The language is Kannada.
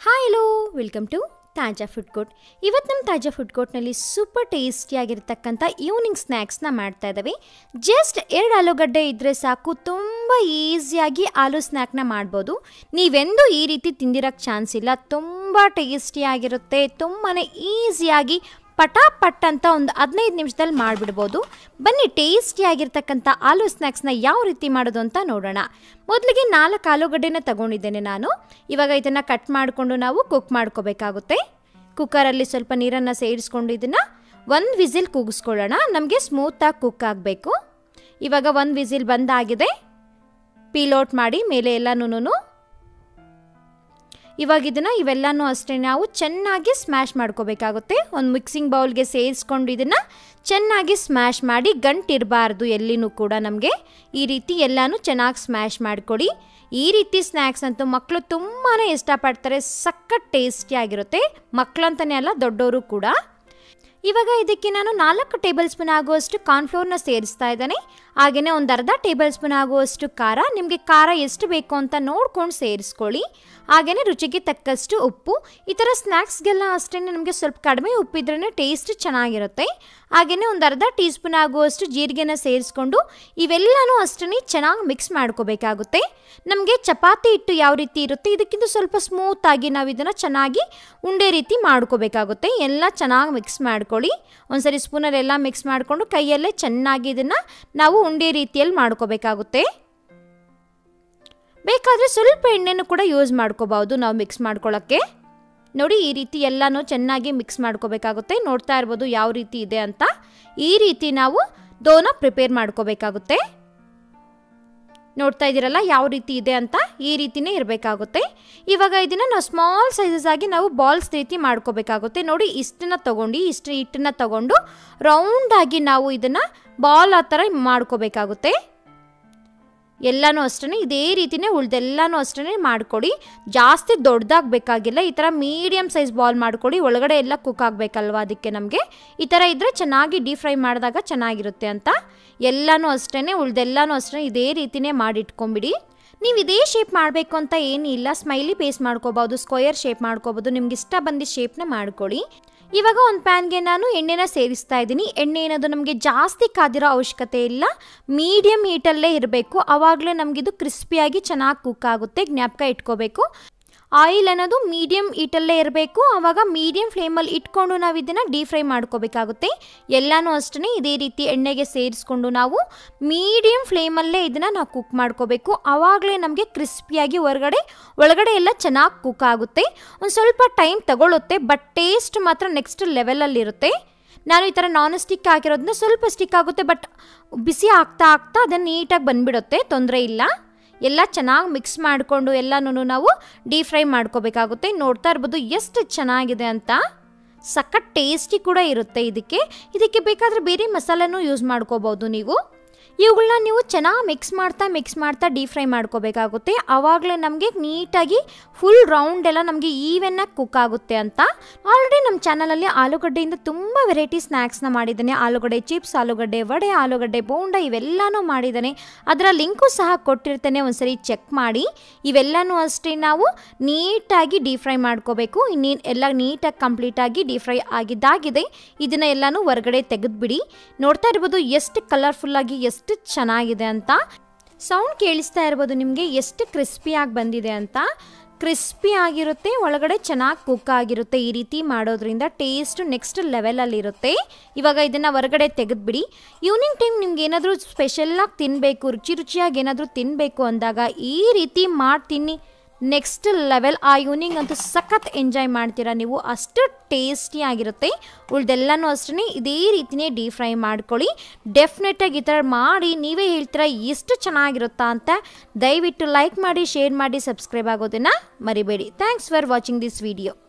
hi hello welcome to Taaza food court ಇವತ್ತು ನಮ್ಮ ತಾಜಾ ಫುಡ್ ಕೋರ್ಟ್ನಲ್ಲಿ ಸೂಪರ್ ಟೇಸ್ಟಿಯಾಗಿರ್ತಕ್ಕಂಥ ಈವ್ನಿಂಗ್ ಸ್ನ್ಯಾಕ್ಸ್ನ ಮಾಡ್ತಾ ಇದ್ದಾವೆ ಜಸ್ಟ್ ಎರಡು ಆಲೂಗಡ್ಡೆ ಇದ್ದರೆ ಸಾಕು ತುಂಬ ಈಸಿಯಾಗಿ ಆಲೂ ಸ್ನ್ಯಾಕ್ನ ಮಾಡ್ಬೋದು ನೀವೆಂದೂ ಈ ರೀತಿ ತಿಂದಿರೋಕ್ಕೆ ಚಾನ್ಸ್ ಇಲ್ಲ ತುಂಬ ಟೇಸ್ಟಿಯಾಗಿರುತ್ತೆ ತುಂಬಾ ಈಸಿಯಾಗಿ ಪಟಾಪಟ್ ಅಂತ ಒಂದು ಹದಿನೈದು ನಿಮಿಷದಲ್ಲಿ ಮಾಡಿಬಿಡ್ಬೋದು ಬನ್ನಿ ಟೇಸ್ಟಿಯಾಗಿರ್ತಕ್ಕಂಥ ಆಲೂ ಸ್ನ್ಯಾಕ್ಸ್ನ ಯಾವ ರೀತಿ ಮಾಡೋದು ಅಂತ ನೋಡೋಣ ಮೊದಲಿಗೆ ನಾಲ್ಕು ಆಲೂಗಡ್ಡೆನ ತಗೊಂಡಿದ್ದೇನೆ ನಾನು ಇವಾಗ ಇದನ್ನು ಕಟ್ ಮಾಡಿಕೊಂಡು ನಾವು ಕುಕ್ ಮಾಡ್ಕೋಬೇಕಾಗುತ್ತೆ ಕುಕ್ಕರಲ್ಲಿ ಸ್ವಲ್ಪ ನೀರನ್ನು ಸೇರಿಸ್ಕೊಂಡು ಇದನ್ನು ಒಂದು ವಿಸಿಲ್ ಕೂಗಿಸ್ಕೊಳ್ಳೋಣ ನಮಗೆ ಸ್ಮೂತಾಗಿ ಕುಕ್ ಆಗಬೇಕು ಇವಾಗ ಒಂದು ವಿಸಿಲ್ ಬಂದಾಗಿದೆ ಪೀಲೌಟ್ ಮಾಡಿ ಮೇಲೆ ಎಲ್ಲನೂ ಇವಾಗ ಇದನ್ನು ಇವೆಲ್ಲನೂ ಅಷ್ಟೇ ನಾವು ಚೆನ್ನಾಗಿ ಸ್ಮ್ಯಾಶ್ ಮಾಡ್ಕೋಬೇಕಾಗುತ್ತೆ ಒಂದು ಮಿಕ್ಸಿಂಗ್ ಬೌಲ್ಗೆ ಸೇರಿಸ್ಕೊಂಡು ಇದನ್ನು ಚೆನ್ನಾಗಿ ಸ್ಮ್ಯಾಶ್ ಮಾಡಿ ಗಂಟಿರಬಾರ್ದು ಎಲ್ಲಿನೂ ಕೂಡ ನಮಗೆ ಈ ರೀತಿ ಎಲ್ಲನೂ ಚೆನ್ನಾಗಿ ಸ್ಮ್ಯಾಶ್ ಮಾಡಿಕೊಡಿ ಈ ರೀತಿ ಸ್ನ್ಯಾಕ್ಸ್ ಅಂತೂ ಮಕ್ಕಳು ತುಂಬಾ ಇಷ್ಟಪಡ್ತಾರೆ ಸಖತ್ ಟೇಸ್ಟಿಯಾಗಿರುತ್ತೆ ಮಕ್ಕಳಂತಲೇ ಅಲ್ಲ ದೊಡ್ಡವರು ಕೂಡ ಇವಾಗ ಇದಕ್ಕೆ ನಾನು ನಾಲ್ಕು ಟೇಬಲ್ ಸ್ಪೂನ್ ಆಗುವಷ್ಟು ಕಾರ್ನ್ಫ್ಲೋರ್ನ ಸೇರಿಸ್ತಾ ಇದ್ದಾನೆ ಹಾಗೆಯೇ ಒಂದು ಅರ್ಧ ಟೇಬಲ್ ಸ್ಪೂನ್ ಆಗುವಷ್ಟು ಖಾರ ನಿಮಗೆ ಖಾರ ಎಷ್ಟು ಬೇಕು ಅಂತ ನೋಡ್ಕೊಂಡು ಸೇರಿಸ್ಕೊಳ್ಳಿ ಹಾಗೆಯೇ ರುಚಿಗೆ ತಕ್ಕಷ್ಟು ಉಪ್ಪು ಈ ಥರ ಸ್ನ್ಯಾಕ್ಸ್ಗೆಲ್ಲ ಅಷ್ಟೇ ನಮಗೆ ಸ್ವಲ್ಪ ಕಡಿಮೆ ಉಪ್ಪಿದ್ರೇ ಟೇಸ್ಟ್ ಚೆನ್ನಾಗಿರುತ್ತೆ ಹಾಗೆಯೇ ಒಂದು ಅರ್ಧ ಟೀ ಸ್ಪೂನ್ ಆಗುವಷ್ಟು ಜೀರಿಗೆನ ಸೇರಿಸ್ಕೊಂಡು ಇವೆಲ್ಲನೂ ಅಷ್ಟೇ ಚೆನ್ನಾಗಿ ಮಿಕ್ಸ್ ಮಾಡ್ಕೋಬೇಕಾಗುತ್ತೆ ನಮಗೆ ಚಪಾತಿ ಹಿಟ್ಟು ಯಾವ ರೀತಿ ಇರುತ್ತೆ ಇದಕ್ಕಿಂತ ಸ್ವಲ್ಪ ಸ್ಮೂತಾಗಿ ನಾವು ಇದನ್ನು ಚೆನ್ನಾಗಿ ಉಂಡೆ ರೀತಿ ಮಾಡ್ಕೋಬೇಕಾಗುತ್ತೆ ಎಲ್ಲ ಚೆನ್ನಾಗಿ ಮಿಕ್ಸ್ ಮಾಡ್ಕೊಳ್ಳಿ ಒಂದ್ಸರಿ ಸ್ಪೂನಲ್ಲಿ ಎಲ್ಲ ಮಿಕ್ಸ್ ಮಾಡಿಕೊಂಡು ಕೈಯಲ್ಲೇ ಚೆನ್ನಾಗಿ ಇದನ್ನು ನಾವು ಉಂಡೆ ರೀತಿಯಲ್ಲಿ ಮಾಡ್ಕೋಬೇಕಾಗುತ್ತೆ ಬೇಕಾದರೆ ಸ್ವಲ್ಪ ಎಣ್ಣೆನೂ ಕೂಡ ಯೂಸ್ ಮಾಡ್ಕೋಬಹುದು ನಾವು ಮಿಕ್ಸ್ ಮಾಡ್ಕೊಳ್ಳೋಕ್ಕೆ ನೋಡಿ ಈ ರೀತಿ ಎಲ್ಲನೂ ಚೆನ್ನಾಗಿ ಮಿಕ್ಸ್ ಮಾಡ್ಕೋಬೇಕಾಗುತ್ತೆ ನೋಡ್ತಾ ಇರ್ಬೋದು ಯಾವ ರೀತಿ ಇದೆ ಅಂತ ಈ ರೀತಿ ನಾವು ದೋನ ಪ್ರಿಪೇರ್ ಮಾಡ್ಕೋಬೇಕಾಗುತ್ತೆ ನೋಡ್ತಾ ಇದ್ದೀರಲ್ಲ ಯಾವ ರೀತಿ ಇದೆ ಅಂತ ಈ ರೀತಿನೇ ಇರಬೇಕಾಗುತ್ತೆ ಇವಾಗ ಇದನ್ನು ನಾವು ಸ್ಮಾಲ್ ಸೈಜಸ್ ಆಗಿ ನಾವು ಬಾಲ್ಸ್ ರೀತಿ ಮಾಡ್ಕೋಬೇಕಾಗುತ್ತೆ ನೋಡಿ ಇಷ್ಟನ್ನ ತಗೊಂಡು ಇಷ್ಟು ಹಿಟ್ಟನ್ನ ತಗೊಂಡು ರೌಂಡಾಗಿ ನಾವು ಇದನ್ನು ಬಾಲ್ ಆ ಥರ ಮಾಡ್ಕೋಬೇಕಾಗುತ್ತೆ ಎಲ್ಲನೂ ಅಷ್ಟೇ ಇದೇ ರೀತಿನೇ ಉಳ್ದೆಲ್ಲನೂ ಅಷ್ಟೇ ಮಾಡಿಕೊಡಿ ಜಾಸ್ತಿ ದೊಡ್ಡದಾಗಬೇಕಾಗಿಲ್ಲ ಈ ಥರ ಮೀಡಿಯಮ್ ಸೈಜ್ ಬಾಲ್ ಮಾಡಿಕೊಡಿ ಒಳಗಡೆ ಎಲ್ಲ ಕುಕ್ ಆಗಬೇಕಲ್ವ ಅದಕ್ಕೆ ನಮಗೆ ಈ ಥರ ಇದ್ದರೆ ಚೆನ್ನಾಗಿ ಡೀಪ್ ಫ್ರೈ ಮಾಡಿದಾಗ ಚೆನ್ನಾಗಿರುತ್ತೆ ಅಂತ ಎಲ್ಲನೂ ಅಷ್ಟೇ ಉಳ್ದೆಲ್ಲನೂ ಅಷ್ಟೇ ಇದೇ ರೀತಿನೇ ಮಾಡಿಟ್ಕೊಂಬಿಡಿ ನೀವು ಇದೇ ಶೇಪ್ ಮಾಡಬೇಕು ಅಂತ ಏನಿಲ್ಲ ಸ್ಮೈಲಿ ಪೇಸ್ ಮಾಡ್ಕೋಬೋದು ಸ್ಕ್ವಯರ್ ಶೇಪ್ ಮಾಡ್ಕೋಬೋದು ನಿಮ್ಗೆ ಇಷ್ಟ ಬಂದಿದ್ದ ಶೇಪ್ನ ಮಾಡ್ಕೊಳ್ಳಿ ಇವಾಗ ಒಂದು ಪ್ಯಾನ್ಗೆ ನಾನು ಎಣ್ಣೆನ ಸೇರಿಸ್ತಾ ಇದ್ದೀನಿ ಎಣ್ಣೆ ಏನದು ನಮಗೆ ಜಾಸ್ತಿ ಕಾದಿರೋ ಅವಶ್ಯಕತೆ ಇಲ್ಲ ಮೀಡಿಯಮ್ ಹೀಟಲ್ಲೇ ಇರಬೇಕು ಆವಾಗಲೇ ನಮಗಿದು ಕ್ರಿಸ್ಪಿಯಾಗಿ ಚೆನ್ನಾಗಿ ಕುಕ್ ಆಗುತ್ತೆ ಜ್ಞಾಪಕ ಇಟ್ಕೋಬೇಕು ಆಯಿಲ್ ಅನ್ನೋದು ಮೀಡಿಯಮ್ ಹೀಟಲ್ಲೇ ಇರಬೇಕು ಆವಾಗ ಮೀಡಿಯಮ್ ಫ್ಲೇಮಲ್ಲಿ ಇಟ್ಕೊಂಡು ನಾವು ಇದನ್ನು ಡೀಪ್ ಫ್ರೈ ಮಾಡ್ಕೋಬೇಕಾಗುತ್ತೆ ಎಲ್ಲನೂ ಅಷ್ಟೇ ಇದೇ ರೀತಿ ಎಣ್ಣೆಗೆ ಸೇರಿಸ್ಕೊಂಡು ನಾವು ಮೀಡಿಯಮ್ ಫ್ಲೇಮಲ್ಲೇ ಇದನ್ನು ನಾವು ಕುಕ್ ಮಾಡ್ಕೋಬೇಕು ಆವಾಗಲೇ ನಮಗೆ ಕ್ರಿಸ್ಪಿಯಾಗಿ ಹೊರಗಡೆ ಒಳಗಡೆ ಎಲ್ಲ ಚೆನ್ನಾಗಿ ಕುಕ್ ಆಗುತ್ತೆ ಒಂದು ಸ್ವಲ್ಪ ಟೈಮ್ ತಗೊಳ್ಳುತ್ತೆ ಬಟ್ ಟೇಸ್ಟ್ ಮಾತ್ರ ನೆಕ್ಸ್ಟ್ ಲೆವೆಲಲ್ಲಿರುತ್ತೆ ನಾನು ಈ ಥರ ನಾನ್ ಸ್ಟಿಕ್ ಹಾಕಿರೋದನ್ನ ಸ್ವಲ್ಪ ಸ್ಟಿಕ್ ಆಗುತ್ತೆ ಬಟ್ ಬಿಸಿ ಆಗ್ತಾ ಆಗ್ತಾ ಅದನ್ನು ನೀಟಾಗಿ ಬಂದುಬಿಡುತ್ತೆ ತೊಂದರೆ ಇಲ್ಲ ಎಲ್ಲ ಚೆನ್ನಾಗಿ ಮಿಕ್ಸ್ ಮಾಡಿಕೊಂಡು ಎಲ್ಲನೂ ನಾವು ಡೀಪ್ ಫ್ರೈ ಮಾಡ್ಕೋಬೇಕಾಗುತ್ತೆ ನೋಡ್ತಾ ಇರ್ಬೋದು ಎಷ್ಟು ಚೆನ್ನಾಗಿದೆ ಅಂತ ಸಖತ್ ಟೇಸ್ಟಿ ಕೂಡ ಇರುತ್ತೆ ಇದಕ್ಕೆ ಇದಕ್ಕೆ ಬೇಕಾದರೆ ಬೇರೆ ಮಸಾಲೆನೂ ಯೂಸ್ ಮಾಡ್ಕೋಬೋದು ನೀವು ಇವುಗಳನ್ನ ನೀವು ಚೆನ್ನಾಗಿ ಮಿಕ್ಸ್ ಮಾಡ್ತಾ ಮಿಕ್ಸ್ ಮಾಡ್ತಾ ಡೀಪ್ ಫ್ರೈ ಮಾಡ್ಕೋಬೇಕಾಗುತ್ತೆ ಆವಾಗಲೇ ನಮಗೆ ನೀಟಾಗಿ ಫುಲ್ ರೌಂಡ್ ಎಲ್ಲ ನಮಗೆ ಈವೆನ್ನಾಗಿ ಕುಕ್ ಆಗುತ್ತೆ ಅಂತ ಆಲ್ರೆಡಿ ನಮ್ಮ ಚಾನಲಲ್ಲಿ ಆಲೂಗಡ್ಡೆಯಿಂದ ತುಂಬ ವೆರೈಟಿ ಸ್ನ್ಯಾಕ್ಸ್ನ ಮಾಡಿದ್ದಾನೆ ಆಲೂಗಡ್ಡೆ ಚಿಪ್ಸ್ ಆಲೂಗಡ್ಡೆ ವಡೆ ಆಲೂಗಡ್ಡೆ ಬೋಂಡ ಇವೆಲ್ಲನೂ ಮಾಡಿದ್ದಾನೆ ಅದರ ಲಿಂಕು ಸಹ ಕೊಟ್ಟಿರ್ತೇನೆ ಒಂದ್ಸರಿ ಚೆಕ್ ಮಾಡಿ ಇವೆಲ್ಲನೂ ಅಷ್ಟೇ ನಾವು ನೀಟಾಗಿ ಡೀಪ್ ಫ್ರೈ ಮಾಡ್ಕೋಬೇಕು ಇನ್ನೇನು ಎಲ್ಲ ನೀಟಾಗಿ ಕಂಪ್ಲೀಟಾಗಿ ಡೀಪ್ ಫ್ರೈ ಆಗಿದ್ದಾಗಿದೆ ಇದನ್ನು ಎಲ್ಲನೂ ಹೊರಗಡೆ ತೆಗೆದುಬಿಡಿ ನೋಡ್ತಾ ಇರ್ಬೋದು ಎಷ್ಟು ಕಲರ್ಫುಲ್ಲಾಗಿ ಎಷ್ಟು ಚೆನ್ನಾಗಿದೆ ಅಂತ ಸೌಂಡ್ ಕೇಳಿಸ್ತಾ ಇರ್ಬೋದು ನಿಮಗೆ ಎಷ್ಟು ಕ್ರಿಸ್ಪಿಯಾಗಿ ಬಂದಿದೆ ಅಂತ ಕ್ರಿಸ್ಪಿ ಆಗಿರುತ್ತೆ ಒಳಗಡೆ ಚೆನ್ನಾಗಿ ಕುಕ್ ಆಗಿರುತ್ತೆ ಈ ರೀತಿ ಮಾಡೋದ್ರಿಂದ ಟೇಸ್ಟ್ ನೆಕ್ಸ್ಟ್ ಲೆವೆಲಲ್ಲಿರುತ್ತೆ ಇವಾಗ ಇದನ್ನು ಹೊರಗಡೆ ತೆಗೆದುಬಿಡಿ ಈವ್ನಿಂಗ್ ಟೈಮ್ ನಿಮ್ಗೆ ಏನಾದರೂ ಸ್ಪೆಷಲಾಗಿ ತಿನ್ನಬೇಕು ರುಚಿ ರುಚಿಯಾಗಿ ಏನಾದರೂ ತಿನ್ನಬೇಕು ಅಂದಾಗ ಈ ರೀತಿ ಮಾಡಿ ತಿನ್ನಿ ನೆಕ್ಸ್ಟ್ ಲೆವೆಲ್ ಆ ಈವ್ನಿಂಗ್ ಅಂತೂ ಸಖತ್ ಎಂಜಾಯ್ ಮಾಡ್ತೀರಾ ನೀವು ಅಷ್ಟು ಟೇಸ್ಟಿ ಆಗಿರುತ್ತೆ ಉಳ್ದೆಲ್ಲನೂ ಅಷ್ಟೇ ಇದೇ ರೀತಿನೇ ಡೀಪ್ ಫ್ರೈ ಮಾಡ್ಕೊಳ್ಳಿ ಡೆಫಿನೆಟಾಗಿ ಈ ಥರ ಮಾಡಿ ನೀವೇ ಹೇಳ್ತೀರಾ ಎಷ್ಟು ಚೆನ್ನಾಗಿರುತ್ತಾ ಅಂತ ದಯವಿಟ್ಟು ಲೈಕ್ ಮಾಡಿ ಶೇರ್ ಮಾಡಿ ಸಬ್ಸ್ಕ್ರೈಬ್ ಆಗೋದನ್ನು ಮರಿಬೇಡಿ thanks for watching this video